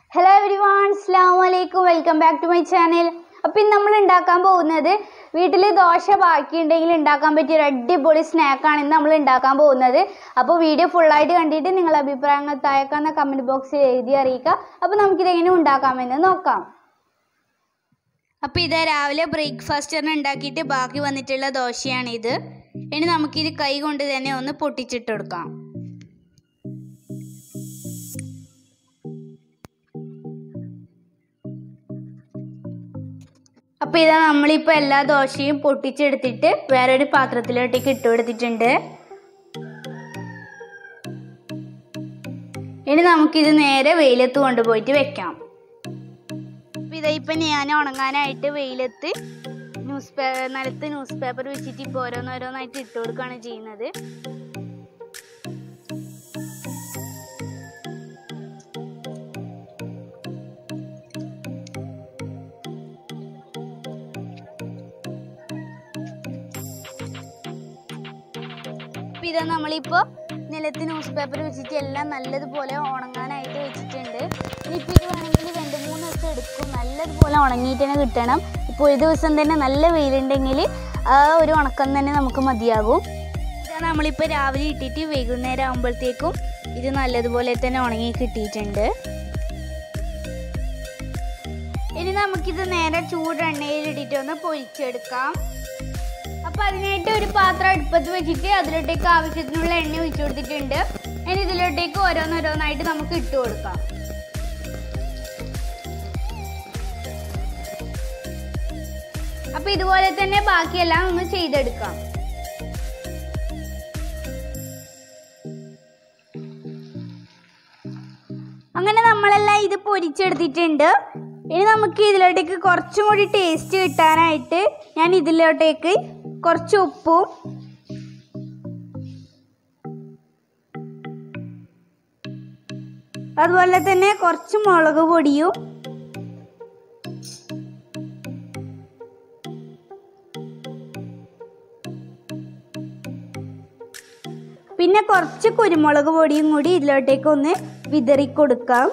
hello every one അസ്സാം വലൈക്കും welcome back to my channel അപ്പം ഇന്ന് നമ്മൾ ഉണ്ടാക്കാൻ പോകുന്നത് വീട്ടിൽ ദോശ ബാക്കിയുണ്ടെങ്കിൽ ഉണ്ടാക്കാൻ പറ്റിയ ഒരു അടിപൊളി സ്നാക്കാണ് ഇന്ന് നമ്മൾ ഉണ്ടാക്കാൻ പോകുന്നത് അപ്പോൾ വീഡിയോ ഫുള്ളായിട്ട് കണ്ടിട്ട് നിങ്ങളുടെ അഭിപ്രായങ്ങൾ താഴേക്കാന്ന കമൻറ്റ് ബോക്സിൽ എഴുതി അറിയിക്കുക അപ്പോൾ നമുക്കിതെങ്ങനെ ഉണ്ടാക്കാമെന്ന് നോക്കാം അപ്പോൾ ഇത് രാവിലെ ബ്രേക്ക്ഫാസ്റ്റിന് ഉണ്ടാക്കിയിട്ട് ബാക്കി വന്നിട്ടുള്ള ദോശയാണിത് ഇനി നമുക്കിത് കൈ കൊണ്ട് തന്നെ ഒന്ന് പൊട്ടിച്ചിട്ട് കൊടുക്കാം അപ്പോൾ ഇതാ നമ്മളിപ്പോൾ എല്ലാ ദോശയും പൊട്ടിച്ചെടുത്തിട്ട് വേറൊരു പാത്രത്തിലോട്ടേക്ക് ഇട്ട് കൊടുത്തിട്ടുണ്ട് ഇനി നമുക്കിത് നേരെ വെയിലത്ത് കൊണ്ടുപോയിട്ട് വെക്കാം അപ്പോൾ ഇതാ ഇപ്പം ഞാൻ ഉണങ്ങാനായിട്ട് വെയിലത്ത് ന്യൂസ് പേ നിലത്ത് ന്യൂസ് പേപ്പർ വെച്ചിട്ട് ഇപ്പോൾ ഓരോന്നോരോന്നായിട്ട് ഇട്ട് കൊടുക്കുകയാണ് ചെയ്യുന്നത് അപ്പോൾ ഇതാ നമ്മളിപ്പോൾ നിലത്ത് ന്യൂസ് പേപ്പർ വെച്ചിട്ട് എല്ലാം നല്ലതുപോലെ ഉണങ്ങാനായിട്ട് വെച്ചിട്ടുണ്ട് ഇനിയിപ്പോൾ ഇത് വേണമെങ്കിൽ രണ്ട് മൂന്ന് ദിവസം എടുക്കും നല്ലതുപോലെ ഉണങ്ങിയിട്ട് തന്നെ കിട്ടണം ഇപ്പോൾ ഒരു ദിവസം തന്നെ നല്ല വെയിലുണ്ടെങ്കിൽ ആ ഒരു ഉണക്കം തന്നെ നമുക്ക് മതിയാകും ഇതാ നമ്മളിപ്പോൾ രാവിലെ ഇട്ടിട്ട് വൈകുന്നേരം ആകുമ്പോഴത്തേക്കും ഇത് നല്ലതുപോലെ തന്നെ ഉണങ്ങി കിട്ടിയിട്ടുണ്ട് ഇനി നമുക്കിത് നേരെ ചൂടെണ്ണയിൽ ഇട്ടിട്ട് ഒന്ന് പൊരിച്ചെടുക്കാം അപ്പൊ അതിനായിട്ട് ഒരു പാത്രം അടുപ്പത്ത് വെച്ചിട്ട് അതിലോട്ടേക്ക് ആവശ്യത്തിനുള്ള എണ്ണ ഒഴിച്ചു കൊടുത്തിട്ടുണ്ട് ഇനി ഇതിലോട്ടേക്ക് ഓരോന്നോരോന്നായിട്ട് നമുക്ക് ഇട്ട് കൊടുക്കാം അപ്പൊ ഇതുപോലെ തന്നെ ബാക്കിയെല്ലാം ഒന്ന് ചെയ്തെടുക്കാം അങ്ങനെ നമ്മളെല്ലാം ഇത് പൊരിച്ചെടുത്തിട്ടുണ്ട് ഇനി നമുക്ക് ഇതിലോട്ടേക്ക് കുറച്ചും കൂടി ടേസ്റ്റ് കിട്ടാനായിട്ട് ഞാൻ ഇതിലോട്ടേക്ക് കുറച്ച് ഉപ്പും അതുപോലെ തന്നെ കുറച്ച് മുളക് പൊടിയും പിന്നെ കുറച്ച് കുരുമുളക് പൊടിയും കൂടി ഇതിലോട്ടേക്ക് ഒന്ന് വിതറി കൊടുക്കാം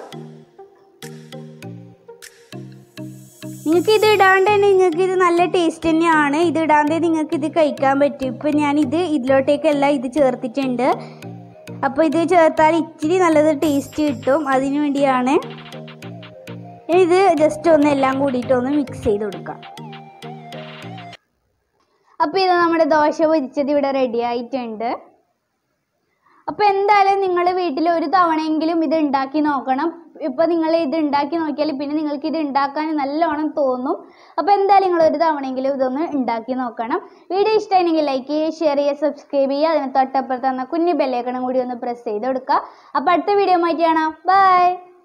നിങ്ങൾക്ക് ഇത് ഇടാണ്ട് തന്നെ നിങ്ങൾക്ക് ഇത് നല്ല ടേസ്റ്റ് തന്നെയാണ് ഇത് ഇടാണ്ട് നിങ്ങൾക്ക് ഇത് കഴിക്കാൻ പറ്റും ഇപ്പം ഞാൻ ഇത് ഇതിലോട്ടേക്കെല്ലാം ഇത് ചേർത്തിട്ടുണ്ട് അപ്പോൾ ഇത് ചേർത്താൽ ഇച്ചിരി നല്ലത് ടേസ്റ്റ് കിട്ടും അതിനു വേണ്ടിയാണ് ഇനി ഇത് ജസ്റ്റ് ഒന്ന് എല്ലാം കൂടിയിട്ട് ഒന്ന് മിക്സ് ചെയ്ത് കൊടുക്കാം അപ്പോൾ ഇത് നമ്മുടെ ദോശ പൊരിച്ചത് ഇവിടെ റെഡി ആയിട്ടുണ്ട് അപ്പോൾ എന്തായാലും നിങ്ങൾ വീട്ടിൽ ഒരു തവണയെങ്കിലും ഇത് ഉണ്ടാക്കി നോക്കണം ഇപ്പോൾ നിങ്ങൾ ഇത് ഉണ്ടാക്കി നോക്കിയാൽ പിന്നെ നിങ്ങൾക്ക് ഇത് ഉണ്ടാക്കാൻ നല്ലോണം തോന്നും അപ്പോൾ എന്തായാലും നിങ്ങൾ ഒരു തവണയെങ്കിലും ഇതൊന്ന് ഉണ്ടാക്കി നോക്കണം വീഡിയോ ഇഷ്ടമായിരുന്നെങ്കിൽ ലൈക്ക് ചെയ്യുക ഷെയർ ചെയ്യുക സബ്സ്ക്രൈബ് ചെയ്യുക അതിന് തൊട്ടപ്പുറത്ത് തന്ന കുഞ്ഞു ബെല്ലേക്കണം കൂടി ഒന്ന് പ്രസ് ചെയ്ത് കൊടുക്കുക അപ്പോൾ അടുത്ത വീഡിയോ മാറ്റി കാണാം ബൈ